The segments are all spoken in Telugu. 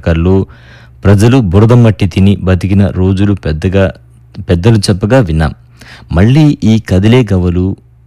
తవ్వకాల్లో ప్రజలు బురద మట్టి తిని బతికిన రోజులు పెద్దగా పెద్దలు చెప్పగా విన్నాం మళ్ళీ ఈ కదిలే గవ్వలు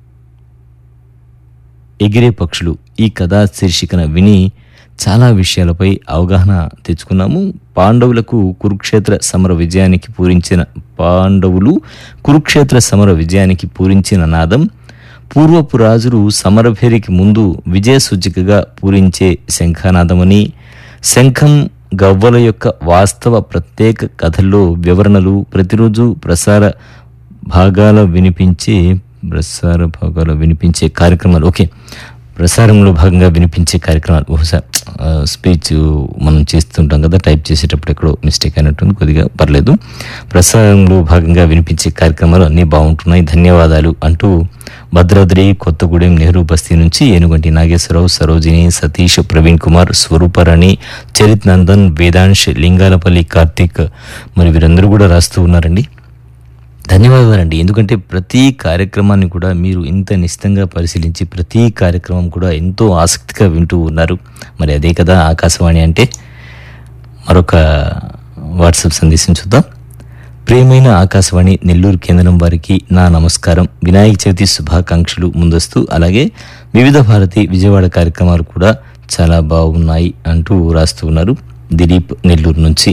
ఎగిరే పక్షులు ఈ కథా శీర్షికన విని చాలా విషయాలపై అవగాహన తెచ్చుకున్నాము పాండవులకు కురుక్షేత్ర సమర విజయానికి పూరించిన పాండవులు కురుక్షేత్ర సమర విజయానికి పూరించిన నాదం పూర్వపు రాజులు సమరభేరికి ముందు విజయ సూచికగా పూరించే శంఖనాదమని శంఖం గవ్వల యొక్క వాస్తవ ప్రత్యేక కథల్లో వివరణలు ప్రతిరోజు ప్రసార భాగాల వినిపించే ప్రసార భాగాల వినిపించే కార్యక్రమాలు ఓకే ప్రసారంలో భాగంగా వినిపించే కార్యక్రమాలు బహుశా ఆ, స్పీచ్ మనం చేస్తుంటాం కదా టైప్ చేసేటప్పుడు ఎక్కడో మిస్టేక్ అయినట్టుంది కొద్దిగా పర్లేదు ప్రసారంలో భాగంగా వినిపించే కార్యక్రమాలు అన్నీ బాగుంటున్నాయి ధన్యవాదాలు అంటూ భద్రాద్రి కొత్తగూడెం నెహ్రూ బస్తీ నుంచి ఏనుగంటి నాగేశ్వరరావు సరోజిని సతీష్ ప్రవీణ్ కుమార్ స్వరూపరాణి చరిత్ నందన్ వేదాంశ్ లింగాలపల్లి కార్తీక్ మరి వీరందరూ కూడా రాస్తూ ఉన్నారండి ధన్యవాదాలండి ఎందుకంటే ప్రతి కార్యక్రమాన్ని కూడా మీరు ఇంత నిశ్చితంగా పరిశీలించి ప్రతి కార్యక్రమం కూడా ఎంతో ఆసక్తిగా వింటూ ఉన్నారు మరి అదే కదా ఆకాశవాణి అంటే మరొక వాట్సాప్ సందేశం చూద్దాం ప్రియమైన ఆకాశవాణి నెల్లూరు కేంద్రం వారికి నా నమస్కారం వినాయక చవితి శుభాకాంక్షలు ముందస్తు అలాగే వివిధ భారతి విజయవాడ కార్యక్రమాలు కూడా చాలా బాగున్నాయి అంటూ రాస్తూ ఉన్నారు దిలీప్ నెల్లూరు నుంచి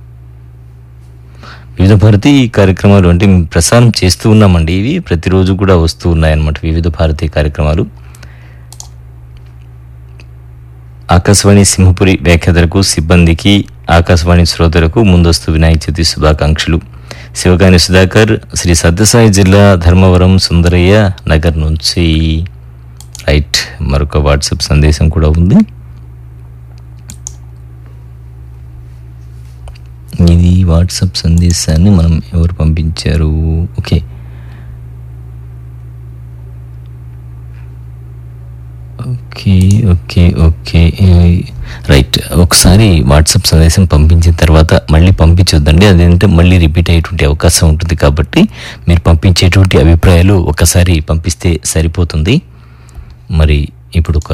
వివిధ భారతి కార్యక్రమాలు అంటే మేము ప్రసారం చేస్తూ ఉన్నామండి ఇవి ప్రతిరోజు కూడా వస్తూ ఉన్నాయన్నమాట వివిధ భారతి కార్యక్రమాలు ఆకాశవాణి సింహపురి వ్యాఖ్యాతలకు సిబ్బందికి ఆకాశవాణి శ్రోతలకు ముందస్తు వినాయక చవితి శుభాకాంక్షలు శివగాని సుధాకర్ శ్రీ సత్యసాయి జిల్లా ధర్మవరం సుందరయ్య నగర్ నుంచి రైట్ మరొక వాట్సాప్ సందేశం కూడా ఉంది ఇది వాట్సాప్ సందేశాన్ని మనం ఎవరు పంపించారు okay okay okay okay right ఒకసారి వాట్సాప్ సందేశం పంపించిన తర్వాత మళ్ళీ పంపించొద్దండి అదేంటే మళ్ళీ రిపీట్ అయ్యేటువంటి అవకాశం ఉంటుంది కాబట్టి మీరు పంపించేటువంటి అభిప్రాయాలు ఒకసారి పంపిస్తే సరిపోతుంది మరి ఇప్పుడు ఒక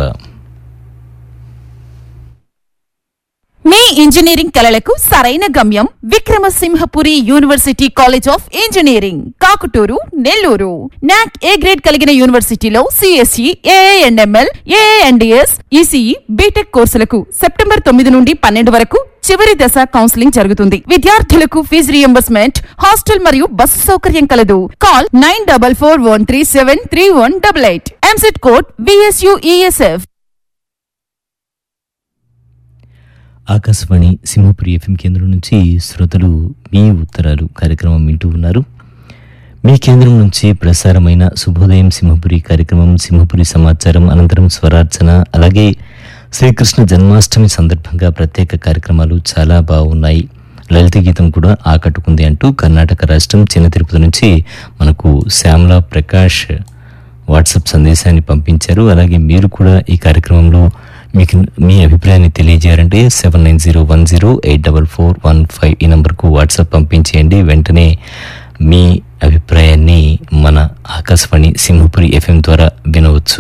మీ ఇంజనీరింగ్ కలలకు సరైన గమ్యం Vikrama Simhapuri university college of engineering Kakuturu Nellore NAAC A grade కలిగిన యూనివర్సిటీలో CSE AIML AIDS ECE BTech కోర్సులకు సెప్టెంబర్ తొమ్మిది నుండి పన్నెండు వరకు చివరి దశ కౌన్సిలింగ్ జరుగుతుంది విద్యార్థులకు ఫీజు రియంబర్స్మెంట్ హాస్టల్ మరియు బస్సు సౌకర్యం కలదు call nine double four one three seven three one double eight EAMCET code BSUESF Akashvani Simhapuri FM కేంద్రం నుంచి శ్రోతలు మీ ఉత్తరాలు కార్యక్రమం వింటూ ఉన్నారు మీ కేంద్రం నుంచి ప్రసారమైన శుభోదయం సింహపురి కార్యక్రమం సింహపురి సమాచారం అనంతరం స్వరార్చన అలాగే శ్రీకృష్ణ జన్మాష్టమి సందర్భంగా ప్రత్యేక కార్యక్రమాలు చాలా బాగున్నాయి లలిత గీతం కూడా ఆకట్టుకుంది అంటూ కర్ణాటక రాష్ట్రం చిన్న తిరుపతి నుంచి మనకు శ్యామలా ప్రకాష్ వాట్సాప్ సందేశాన్ని పంపించారు అలాగే మీరు కూడా ఈ కార్యక్రమంలో మీకు మీ అభిప్రాయాన్ని తెలియజేయాలంటే seven nine zero one zero eight double four one five ఈ నంబర్కు వాట్సాప్ పంపించేయండి వెంటనే మీ అభిప్రాయాన్ని మన ఆకాశవాణి సింహపురి ఎఫ్ఎం ద్వారా వినవచ్చు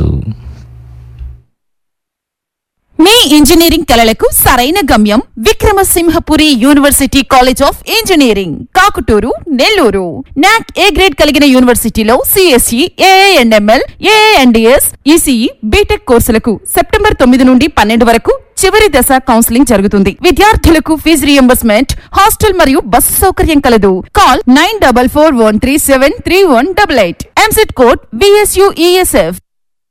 మీ ఇంజనీరింగ్ కలలకు సరైన గమ్యం Vikrama Simhapuri university college of engineering Kakuturu Nellore NAAC A grade కలిగిన యూనివర్సిటీలో CSE AIML AIDS ECE BTech కోర్సులకు సెప్టెంబర్ తొమ్మిది నుండి పన్నెండు వరకు చివరి దశ కౌన్సిలింగ్ జరుగుతుంది విద్యార్థులకు ఫీజు రియంబర్స్మెంట్ హాస్టల్ మరియు బస్సు సౌకర్యం కలదు call nine double four one three seven three one double eight EAMCET code BSUESF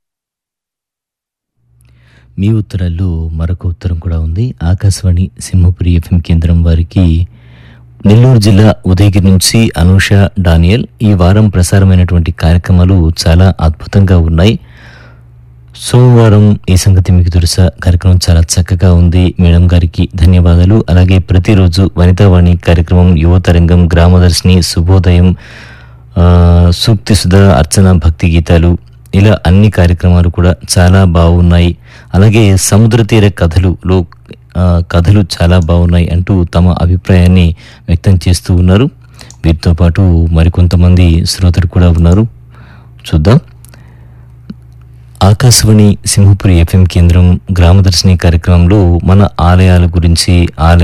మీ ఉత్తరాల్లో మరొక ఉత్తరం కూడా ఉంది ఆకాశవాణి సింహపురి ఎఫ్ఎం కేంద్రం వారికి నెల్లూరు జిల్లా ఉదయగిరి నుంచి అనూష డానియల్ ఈ వారం ప్రసారమైనటువంటి కార్యక్రమాలు చాలా అద్భుతంగా ఉన్నాయి సోమవారం ఈ సంగతి మీకు తెలుసా కార్యక్రమం చాలా చక్కగా ఉంది మేడం గారికి ధన్యవాదాలు అలాగే ప్రతిరోజు వనితావాణి కార్యక్రమం యువతరంగం గ్రామదర్శిని శుభోదయం ఆ, సూక్తి సుధా అర్చన భక్తి గీతాలు ఇలా అన్ని కార్యక్రమాలు కూడా చాలా బాగున్నాయి అలాగే సముద్ర తీర కథలులో ఆ, కథలు చాలా బాగున్నాయి అంటూ తమ అభిప్రాయాన్ని వ్యక్తం చేస్తూ ఉన్నారు వీరితో పాటు మరికొంతమంది శ్రోతలు కూడా ఉన్నారు చూద్దాం ఆకాశవాణి సింహపురి ఎఫ్ఎం కేంద్రం గ్రామదర్శిని కార్యక్రమంలో మన ఆలయాల గురించి ఆలయ